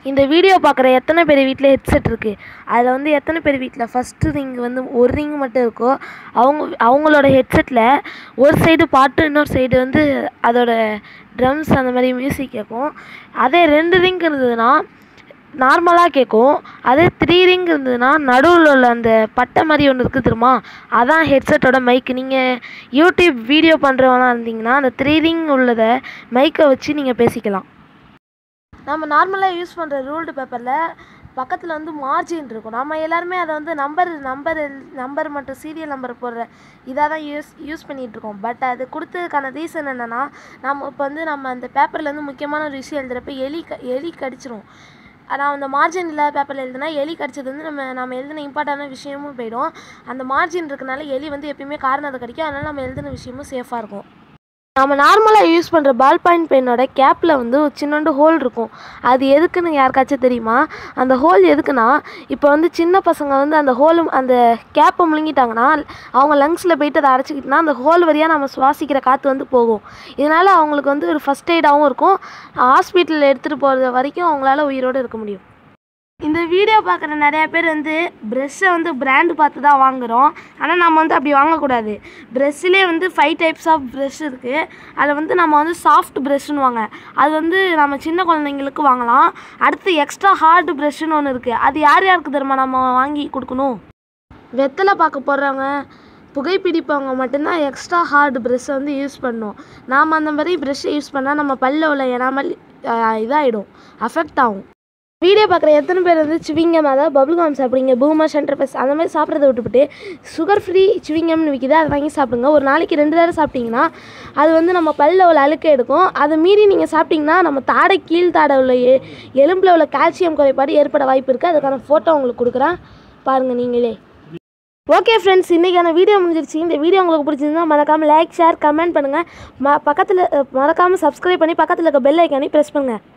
இந்த வீடியோ பார்க்குற எத்தனை பேர் வீட்டில் ஹெட்செட் இருக்குது அதில் வந்து எத்தனை பேர் வீட்டில் ஃபஸ்ட்டு ரிங் வந்து ஒரு ரிங் மட்டும் இருக்கோ அவங்க அவங்களோட ஹெட்செட்டில் ஒரு சைடு பாட்டு இன்னொரு சைடு வந்து அதோட ட்ரம்ஸ் அந்த மாதிரி மியூசிக் கேட்கும் அதே ரெண்டு ரிங் இருந்ததுன்னா நார்மலாக கேட்கும் அதே த்ரீ ரிங் இருந்ததுன்னா நடுவில் உள்ள அந்த பட்டை மாதிரி ஒன்று இருக்குது தெரியுமா அதான் ஹெட்செட்டோட மைக்கு நீங்கள் யூடியூப் வீடியோ பண்ணுறவங்களா இருந்தீங்கன்னா அந்த த்ரீ ரிங் உள்ளதை மைக்கை வச்சு நீங்கள் பேசிக்கலாம் நம்ம நார்மலாக யூஸ் பண்ணுற ரூல்டு பேப்பரில் பக்கத்தில் வந்து மார்ஜின் இருக்கும் நம்ம எல்லாருமே அதை வந்து நம்பர் நம்பர் நம்பர் மற்றும் சீரியல் நம்பர் போடுற இதாக தான் யூஸ் யூஸ் பண்ணிகிட்ருக்கோம் பட் அது கொடுத்ததுக்கான ரீசன் என்னென்னா நம்ம இப்போ வந்து நம்ம அந்த பேப்பர்லேருந்து முக்கியமான ஒரு விஷயம் எழுதுகிறப்ப எலி க எலி கடிச்சிரும் நான் அந்த மார்ஜின் இல்லாத பேப்பரில் எழுதுனா எலி கடிச்சது வந்து நம்ம நம்ம எழுதின இம்பார்ட்டான விஷயமும் போயிடும் அந்த மார்ஜின் இருக்கனால எலி வந்து எப்பயுமே காரணத்தை கடிக்கும் அதனால் நம்ம எழுதின விஷயமும் சேஃபாக இருக்கும் நம்ம நார்மலாக யூஸ் பண்ணுற பால் பாயிண்ட் பென்னோட கேப்பில் வந்து ஒரு சின்னோண்டு ஹோல் இருக்கும் அது எதுக்குன்னு யாருக்காச்சும் தெரியுமா அந்த ஹோல் எதுக்குன்னா இப்போ வந்து சின்ன பசங்க வந்து அந்த ஹோல் அந்த கேப்பை முழுங்கிட்டாங்கன்னா அவங்க லங்ஸில் போயிட்டு அதை அடைச்சிக்கிட்டுனா அந்த ஹோல் வழியாக நம்ம சுவாசிக்கிற காற்று வந்து போகும் இதனால் அவங்களுக்கு வந்து ஒரு ஃபஸ்ட் எய்டாகவும் இருக்கும் ஹாஸ்பிட்டலில் எடுத்துகிட்டு போகிறது வரைக்கும் அவங்களால உயிரோடு இருக்க முடியும் இந்த வீடியோ பார்க்குற நிறையா பேர் வந்து ப்ரெஷ்ஷை வந்து பிராண்டு பார்த்து தான் வாங்குகிறோம் ஆனால் நம்ம வந்து அப்படி வாங்கக்கூடாது ப்ரெஷ்ஷிலே வந்து ஃபைவ் டைப்ஸ் ஆஃப் ப்ரெஷ் இருக்குது அதில் வந்து நம்ம வந்து சாஃப்ட் ப்ரெஷ்ஷுன்னு வாங்க அது வந்து நம்ம சின்ன குழந்தைங்களுக்கு வாங்கலாம் அடுத்து எக்ஸ்ட்ரா ஹார்ட் ப்ரெஷ்ஷுன்னு ஒன்று இருக்குது அது யார் யாருக்கு தெரியுமா நம்ம வாங்கி கொடுக்கணும் வெத்தலை பார்க்க போடுறவங்க புகைப்பிடிப்பவங்க மட்டும்தான் எக்ஸ்ட்ரா ஹார்டு ப்ரெஷ்ஷை வந்து யூஸ் பண்ணணும் நாம் அந்த மாதிரி ப்ரெஷ்ஷை யூஸ் பண்ணால் நம்ம பல்ல உள்ள எனாமல் இதாகிடும் அஃபெக்ட் ஆகும் வீடியோ பார்க்குற எத்தனை பேர் வந்து சிவிங்கம் அதாவது பபுள் காம் சாப்பிடுங்க பூமா சென்டர் பஸ் அந்த மாதிரி சாப்பிட்றத விட்டுவிட்டு சுகர் ஃப்ரீ சிவிங்கம்னு விற்கிது அதை வாங்கி சாப்பிடுங்க ஒரு நாளைக்கு ரெண்டு தடவை சாப்பிட்டிங்கன்னா அது வந்து நம்ம பல்ல உள்ள அழுக்க எடுக்கும் அதை மீறி நீங்கள் சாப்பிட்டிங்கன்னா நம்ம தாடை கீழ் தாடை உள்ள எ எலும்பில் உள்ள கால்சியம் குறைபாடு ஏற்பட வாய்ப்பு இருக்குது அதுக்கான ஃபோட்டோ உங்களுக்கு கொடுக்குறேன் பாருங்கள் நீங்களே ஓகே ஃப்ரெண்ட்ஸ் இன்றைக்கான வீடியோ முடிஞ்சிருச்சு இந்த வீடியோ உங்களுக்கு பிடிச்சிருந்தா மறக்காமல் லைக் ஷேர் கமெண்ட் பண்ணுங்கள் ம பக்கத்தில் மறக்காமல் சப்ஸ்கிரைப் பண்ணி பக்கத்தில் இருக்க பெல் ஐக்கானே ப்ரெஸ் பண்ணுங்கள்